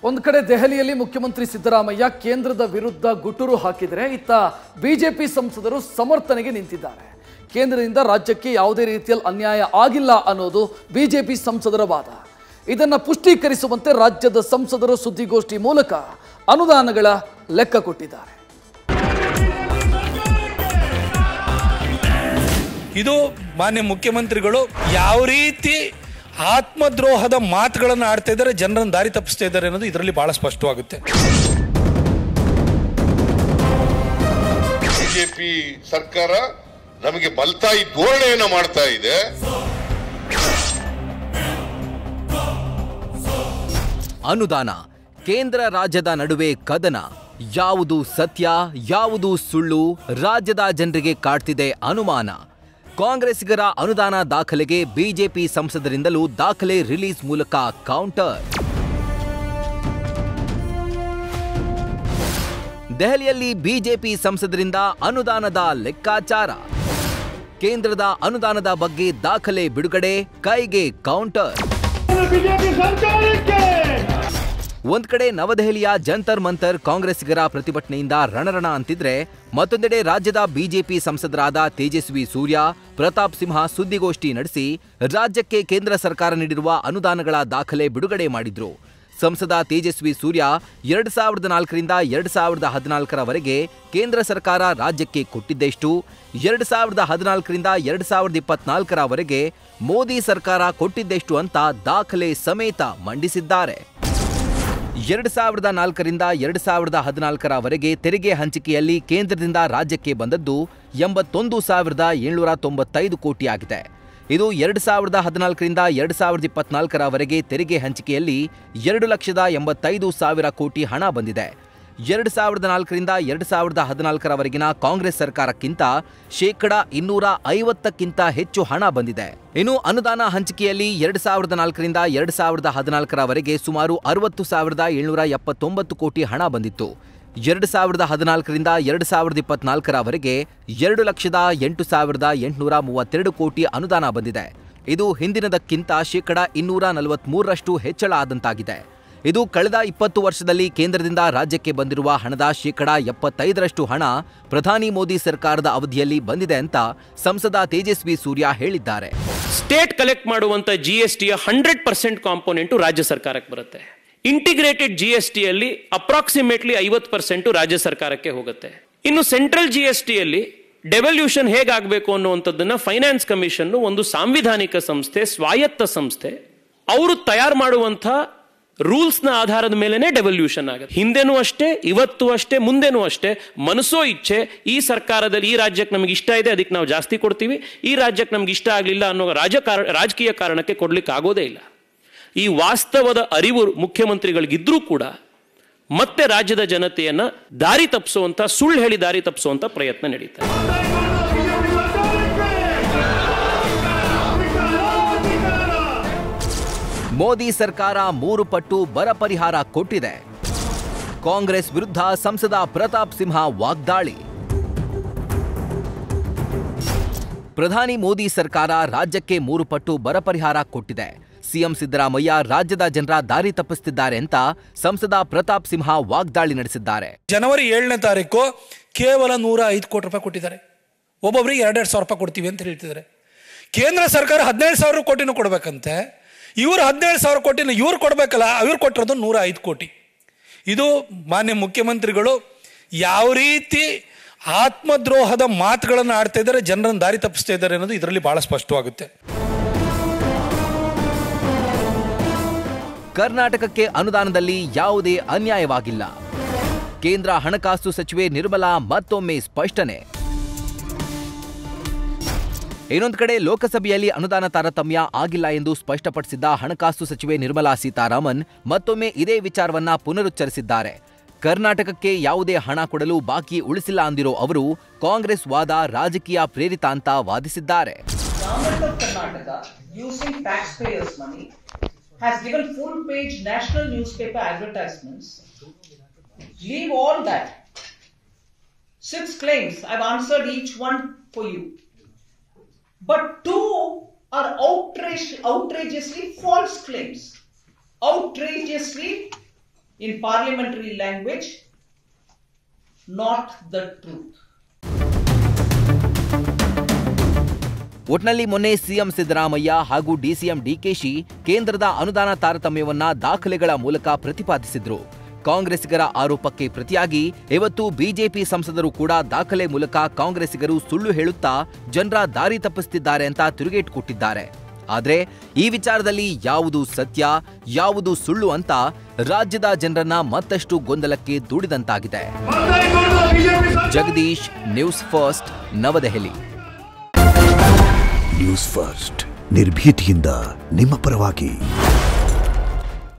ಒಂದು ಕಡೆ ದೆಹಲಿಯಲ್ಲಿ ಮುಖ್ಯಮಂತ್ರಿ ಸಿದ್ದರಾಮಯ್ಯ ಕೇಂದ್ರದ ವಿರುದ್ಧ ಗುಟುರು ಹಾಕಿದರೆ ಇತ್ತ ಬಿಜೆಪಿ ಸಂಸದರು ಸಮರ್ಥನೆಗೆ ನಿಂತಿದ್ದಾರೆ ಕೇಂದ್ರದಿಂದ ರಾಜ್ಯಕ್ಕೆ ಯಾವುದೇ ರೀತಿಯಲ್ಲಿ ಅನ್ಯಾಯ ಆಗಿಲ್ಲ ಅನ್ನೋದು ಬಿಜೆಪಿ ಸಂಸದರ ವಾದ ಇದನ್ನು ಪುಷ್ಟೀಕರಿಸುವಂತೆ ರಾಜ್ಯದ ಸಂಸದರು ಸುದ್ದಿಗೋಷ್ಠಿ ಮೂಲಕ ಅನುದಾನಗಳ ಲೆಕ್ಕ ಕೊಟ್ಟಿದ್ದಾರೆ ಇದು ಮಾನ್ಯ ಮುಖ್ಯಮಂತ್ರಿಗಳು ಯಾವ ರೀತಿ ಆತ್ಮದ್ರೋಹದ ಮಾತುಗಳನ್ನು ಆಡ್ತಾ ಇದ್ದಾರೆ ಜನರನ್ನು ದಾರಿ ತಪ್ಪಿಸ್ತಾ ಇದ್ದಾರೆ ಅನ್ನೋದು ಇದರಲ್ಲಿ ಬಹಳ ಸ್ಪಷ್ಟವಾಗುತ್ತೆ ಬಿಜೆಪಿ ಸರ್ಕಾರ ನಮಗೆ ಮಲ್ತಾಯಿ ಧೋರಣೆಯನ್ನ ಮಾಡ್ತಾ ಇದೆ ಅನುದಾನ ಕೇಂದ್ರ ರಾಜ್ಯದ ನಡುವೆ ಕದನ ಯಾವುದು ಸತ್ಯ ಯಾವುದು ಸುಳ್ಳು ರಾಜ್ಯದ ಜನರಿಗೆ ಕಾಡ್ತಿದೆ ಅನುಮಾನ ಕಾಂಗ್ರೆಸ್ಸಿಗರ ಅನುದಾನ ದಾಖಲೆಗೆ ಬಿಜೆಪಿ ಸಂಸದರಿಂದಲೂ ದಾಖಲೆ ರಿಲೀಸ್ ಮೂಲಕ ಕೌಂಟರ್ ದೆಹಲಿಯಲ್ಲಿ ಬಿಜೆಪಿ ಸಂಸದರಿಂದ ಅನುದಾನದ ಲೆಕ್ಕಾಚಾರ ಕೇಂದ್ರದ ಅನುದಾನದ ಬಗ್ಗೆ ದಾಖಲೆ ಬಿಡುಗಡೆ ಕೈಗೆ ಕೌಂಟರ್ ಒಂದ್ ಕಡೆ ನವದೆಹಲಿಯ ಜಂತರ್ ಮಂತರ್ ಕಾಂಗ್ರೆಸ್ಸಿಗರ ಪ್ರತಿಭಟನೆಯಿಂದ ರಣರಣ ಅಂತಿದ್ರೆ ಮತ್ತೊಂದೆಡೆ ರಾಜ್ಯದ ಬಿಜೆಪಿ ಸಂಸದರಾದ ತೇಜಸ್ವಿ ಸೂರ್ಯ ಪ್ರತಾಪ್ ಸಿಂಹ ಸುದ್ದಿಗೋಷ್ಠಿ ನಡೆಸಿ ರಾಜ್ಯಕ್ಕೆ ಕೇಂದ್ರ ಸರ್ಕಾರ ನೀಡಿರುವ ಅನುದಾನಗಳ ದಾಖಲೆ ಬಿಡುಗಡೆ ಮಾಡಿದ್ರು ಸಂಸದ ತೇಜಸ್ವಿ ಸೂರ್ಯ ಎರಡ್ ಸಾವಿರದ ನಾಲ್ಕರಿಂದ ಎರಡ್ ಸಾವಿರದ ಹದಿನಾಲ್ಕರವರೆಗೆ ಕೇಂದ್ರ ಸರ್ಕಾರ ರಾಜ್ಯಕ್ಕೆ ಕೊಟ್ಟಿದ್ದೆಷ್ಟು ಎರಡ್ ಸಾವಿರದ ಹದಿನಾಲ್ಕರಿಂದ ಎರಡ್ ಸಾವಿರದ ಇಪ್ಪತ್ನಾಲ್ಕರವರೆಗೆ ಮೋದಿ ಸರ್ಕಾರ ಕೊಟ್ಟಿದ್ದೆಷ್ಟು ಅಂತ ದಾಖಲೆ ಸಮೇತ ಮಂಡಿಸಿದ್ದಾರೆ ಎರಡು ಸಾವಿರದ ನಾಲ್ಕರಿಂದ ಎರಡು ಸಾವಿರದ ಹದಿನಾಲ್ಕರವರೆಗೆ ತೆರಿಗೆ ಹಂಚಿಕೆಯಲ್ಲಿ ಕೇಂದ್ರದಿಂದ ರಾಜ್ಯಕ್ಕೆ ಬಂದದ್ದು ಎಂಬತ್ತೊಂದು ಸಾವಿರದ ಏಳ್ನೂರ ತೊಂಬತ್ತೈದು ಕೋಟಿ ಆಗಿದೆ ಇದು ಎರಡು ಸಾವಿರದ ಹದಿನಾಲ್ಕರಿಂದ ಎರಡು ಸಾವಿರದ ಇಪ್ಪತ್ನಾಲ್ಕರವರೆಗೆ ತೆರಿಗೆ ಹಂಚಿಕೆಯಲ್ಲಿ ಎರಡು ಲಕ್ಷದ ಎಂಬತ್ತೈದು ಸಾವಿರ ಕೋಟಿ ಹಣ ಬಂದಿದೆ ಎರಡು ಸಾವಿರದ ನಾಲ್ಕರಿಂದ ಎರಡು ಸಾವಿರದ ಹದಿನಾಲ್ಕರವರೆಗಿನ ಕಾಂಗ್ರೆಸ್ ಸರ್ಕಾರಕ್ಕಿಂತ ಶೇಕಡ ಇನ್ನೂರ ಐವತ್ತಕ್ಕಿಂತ ಹೆಚ್ಚು ಹಣ ಬಂದಿದೆ ಇನ್ನು ಅನುದಾನ ಹಂಚಿಕೆಯಲ್ಲಿ ಎರಡು ಸಾವಿರದ ನಾಲ್ಕರಿಂದ ಎರಡು ಸಾವಿರದ ಹದಿನಾಲ್ಕರವರೆಗೆ ಸುಮಾರು ಅರವತ್ತು ಸಾವಿರದ ಏಳ್ನೂರ ಎಪ್ಪತ್ತೊಂಬತ್ತು ಕೋಟಿ ಹಣ ಬಂದಿತ್ತು ಎರಡು ಸಾವಿರದ ಹದಿನಾಲ್ಕರಿಂದ ಎರಡು ಸಾವಿರದ ಇಪ್ಪತ್ನಾಲ್ಕರವರೆಗೆ ಎರಡು ಲಕ್ಷದ ಎಂಟು ಸಾವಿರದ ಎಂಟುನೂರ ಮೂವತ್ತೆರಡು ಕೋಟಿ ಅನುದಾನ ಬಂದಿದೆ ಇದು ಹಿಂದಿನದಕ್ಕಿಂತ ಶೇಕಡ ಇನ್ನೂರ ನಲವತ್ಮೂರರಷ್ಟು ಹೆಚ್ಚಳ ಆದಂತಾಗಿದೆ ಇದು ಕಳೆದ ಇಪ್ಪತ್ತು ವರ್ಷದಲ್ಲಿ ಕೇಂದ್ರದಿಂದ ರಾಜ್ಯಕ್ಕೆ ಬಂದಿರುವ ಹಣದ ಶೇಕಡ ಎಪ್ಪತ್ತೈದರಷ್ಟು ಹಣ ಪ್ರಧಾನಿ ಮೋದಿ ಸರ್ಕಾರದ ಅವಧಿಯಲ್ಲಿ ಬಂದಿದೆ ಅಂತ ಸಂಸದ ತೇಜಸ್ವಿ ಸೂರ್ಯ ಹೇಳಿದ್ದಾರೆ ಸ್ಟೇಟ್ ಕಲೆಕ್ಟ್ ಮಾಡುವಂತ ಜಿ ಎಸ್ ಟಿಯ ಹಂಡ್ರೆಡ್ ಪರ್ಸೆಂಟ್ ಕಾಂಪೋನೆಂಟು ರಾಜ್ಯ ಸರ್ಕಾರಕ್ಕೆ ಬರುತ್ತೆ ಇಂಟಿಗ್ರೇಟೆಡ್ ಜಿ ಎಸ್ ಟಿಯಲ್ಲಿ ಅಪ್ರಾಕ್ಸಿಮೇಟ್ಲಿ ಐವತ್ತು ಪರ್ಸೆಂಟ್ ರಾಜ್ಯ ಸರ್ಕಾರಕ್ಕೆ ಹೋಗುತ್ತೆ ಇನ್ನು ಸೆಂಟ್ರಲ್ ಜಿ ಎಸ್ ಟಿಯಲ್ಲಿ ಡೆವಲ್ಯೂಷನ್ ಹೇಗಾಗಬೇಕು ಅನ್ನುವಂಥದ್ದನ್ನ ಫೈನಾನ್ಸ್ ಕಮಿಷನ್ ಒಂದು ಸಾಂವಿಧಾನಿಕ ಸಂಸ್ಥೆ ಸ್ವಾಯತ್ತ ಸಂಸ್ಥೆ ಅವರು ತಯಾರು ಮಾಡುವಂಥ ರೂಲ್ಸ್ನ ಆಧಾರದ ಮೇಲೆನೆ ಡೆವಲ್ಯೂಷನ್ ಆಗುತ್ತೆ ಹಿಂದೆನೂ ಅಷ್ಟೇ ಇವತ್ತು ಅಷ್ಟೇ ಮುಂದೆನೂ ಅಷ್ಟೇ ಮನಸ್ಸೋ ಇಚ್ಛೆ ಈ ಸರ್ಕಾರದಲ್ಲಿ ಈ ರಾಜ್ಯಕ್ಕೆ ನಮ್ಗೆ ಇಷ್ಟ ಇದೆ ಅದಕ್ಕೆ ನಾವು ಜಾಸ್ತಿ ಕೊಡ್ತೀವಿ ಈ ರಾಜ್ಯಕ್ಕೆ ನಮ್ಗೆ ಇಷ್ಟ ಆಗಲಿಲ್ಲ ಅನ್ನೋ ರಾಜಕಾರಣ ರಾಜಕೀಯ ಕಾರಣಕ್ಕೆ ಕೊಡ್ಲಿಕ್ಕೆ ಆಗೋದೇ ಇಲ್ಲ ಈ ವಾಸ್ತವದ ಅರಿವು ಮುಖ್ಯಮಂತ್ರಿಗಳಿಗಿದ್ರೂ ಕೂಡ ಮತ್ತೆ ರಾಜ್ಯದ ಜನತೆಯನ್ನ ದಾರಿ ತಪ್ಪಿಸುವಂತ ಸುಳ್ಳು ಹೇಳಿ ದಾರಿ ತಪ್ಪಿಸುವಂತ ಪ್ರಯತ್ನ ನಡೀತಾ ಇದೆ ಮೋದಿ ಸರ್ಕಾರ ಮೂರು ಪಟ್ಟು ಬರ ಪರಿಹಾರ ಕೊಟ್ಟಿದೆ ಕಾಂಗ್ರೆಸ್ ವಿರುದ್ಧ ಸಂಸದ ಪ್ರತಾಪ್ ಸಿಂಹ ವಾಗ್ದಾಳಿ ಪ್ರಧಾನಿ ಮೋದಿ ಸರ್ಕಾರ ರಾಜ್ಯಕ್ಕೆ ಮೂರು ಪಟ್ಟು ಬರ ಪರಿಹಾರ ಕೊಟ್ಟಿದೆ ಸಿಎಂ ಸಿದ್ದರಾಮಯ್ಯ ರಾಜ್ಯದ ಜನರ ದಾರಿ ತಪ್ಪಿಸುತ್ತಿದ್ದಾರೆ ಅಂತ ಸಂಸದ ಪ್ರತಾಪ್ ಸಿಂಹ ವಾಗ್ದಾಳಿ ನಡೆಸಿದ್ದಾರೆ ಜನವರಿ ಏಳನೇ ತಾರೀಕು ಕೇವಲ ನೂರ ಐದು ಕೋಟಿ ರೂಪಾಯಿ ಕೊಟ್ಟಿದ್ದಾರೆ ಒಬ್ಬೊಬ್ಬರಿಗೆ ಎರಡೆರಡು ಸಾವಿರ ರೂಪಾಯಿ ಕೊಡ್ತೀವಿ ಅಂತ ಹೇಳ್ತಿದ್ದಾರೆ ಕೇಂದ್ರ ಸರ್ಕಾರ ಹದಿನೇಳು ಸಾವಿರ ಕೋಟಿನೂ ಕೊಡಬೇಕಂತೆ ಇವರು ಹದಿನೇಳು ಸಾವಿರ ಕೋಟಿನ ಇವ್ರು ಕೊಡಬೇಕಲ್ಲ ಇವ್ರು ಕೊಟ್ಟಿರೋದು ನೂರ ಐದು ಕೋಟಿ ಇದು ಮಾನ್ಯ ಮುಖ್ಯಮಂತ್ರಿಗಳು ಯಾವ ರೀತಿ ಆತ್ಮದ್ರೋಹದ ಮಾತುಗಳನ್ನು ಆಡ್ತಾ ಇದ್ದಾರೆ ಜನರನ್ನು ದಾರಿ ತಪ್ಪಿಸ್ತಾ ಇದ್ದಾರೆ ಅನ್ನೋದು ಇದರಲ್ಲಿ ಬಹಳ ಸ್ಪಷ್ಟವಾಗುತ್ತೆ ಕರ್ನಾಟಕಕ್ಕೆ ಅನುದಾನದಲ್ಲಿ ಯಾವುದೇ ಅನ್ಯಾಯವಾಗಿಲ್ಲ ಕೇಂದ್ರ ಹಣಕಾಸು ಸಚಿವೆ ನಿರ್ಮಲಾ ಮತ್ತೊಮ್ಮೆ ಸ್ಪಷ್ಟನೆ ಇನ್ನೊಂದು ಕಡೆ ಲೋಕಸಭೆಯಲ್ಲಿ ಅನುದಾನ ತಾರತಮ್ಯ ಆಗಿಲ್ಲ ಎಂದು ಸ್ಪಷ್ಟಪಡಿಸಿದ್ದ ಹಣಕಾಸು ಸಚಿವೆ ನಿರ್ಮಲಾ ಸೀತಾರಾಮನ್ ಮತ್ತೊಮ್ಮೆ ಇದೇ ವಿಚಾರವನ್ನ ಪುನರುಚ್ಚರಿಸಿದ್ದಾರೆ ಕರ್ನಾಟಕಕ್ಕೆ ಯಾವುದೇ ಹಣ ಕೊಡಲು ಬಾಕಿ ಉಳಿಸಿಲ್ಲ ಅಂದಿರೋ ಅವರು ಕಾಂಗ್ರೆಸ್ ವಾದ ರಾಜಕೀಯ ಪ್ರೇರಿತ ಅಂತ ವಾದಿಸಿದ್ದಾರೆ Government of Karnataka, using taxpayers' money, has given full-page national newspaper advertisements. Leave all that. Six claims, I've answered each one for you. But two are outrage, outrageously false claims. Outrageously in parliamentary language, not the truth. ಒಟ್ನಲ್ಲಿ ಮೊನ್ನೆ CM Siddaramaiah ಹಾಗೂ DCM DKShi ಕೇಂದ್ರದ ಅನುದಾನ ತಾರತಮ್ಯವನ್ನ ದಾಖಲೆಗಳ ಮೂಲಕ ಪ್ರತಿಪಾದಿಸಿದ್ರು ಕಾಂಗ್ರೆಸ್ಸಿಗರ ಆರೋಪಕ್ಕೆ ಪ್ರತಿಯಾಗಿ ಇವತ್ತು ಬಿಜೆಪಿ ಸಂಸದರು ಕೂಡ ದಾಖಲೆ ಮೂಲಕ ಕಾಂಗ್ರೆಸ್ಸಿಗರು ಸುಳ್ಳು ಹೇಳುತ್ತಾ ಜನರ ದಾರಿ ತಪ್ಪಿಸುತ್ತಿದ್ದಾರೆ ಅಂತ ತಿರುಗೇಟು ಕೊಟ್ಟಿದ್ದಾರೆ ಆದ್ರೆ ಈ ವಿಚಾರದಲ್ಲಿ ಯಾವುದು ಸತ್ಯ ಯಾವುದು ಸುಳ್ಳು ಅಂತ ರಾಜ್ಯದ ಜನರನ್ನ ಮತ್ತಷ್ಟು ಗೊಂದಲಕ್ಕೆ ದೂಡಿದಂತಾಗಿದೆ Jagadish news first Navadehali news first ನಿರ್ಭೀತಿಯಿಂದ ನಿಮ್ಮ ಪರವಾಗಿ